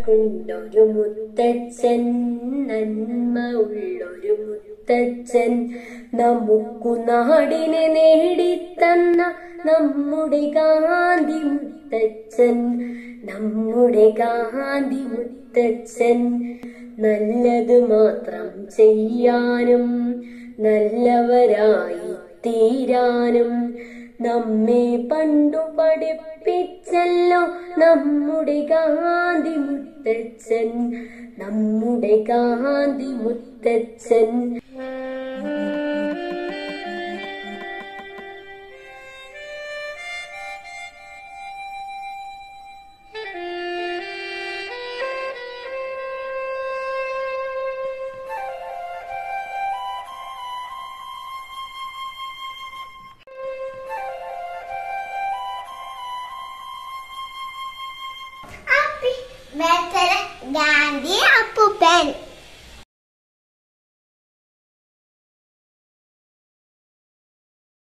നമുക്കുണ്ടൊരു മുത്തച്ഛൻ നന്മ ഉള്ളൊരു മുത്തച്ഛൻ നമുക്കു നാടിനെ നേടിത്തന്ന നമ്മുടെ ഗാന്ധി മുത്തച്ഛൻ നമ്മുടെ ഗാന്ധി മുത്തച്ഛൻ നല്ലത് മാത്രം ചെയ്യാനും നല്ലവരായി തീരാനും നമ്മെ പണ്ടു പഠിപ്പിച്ചല്ലോ നമ്മുടെ ഗാന്ധി മുത്തച്ഛൻ നമ്മുടെ ഗാന്ധി മുത്തച്ഛൻ Happy birthday, Gandhi.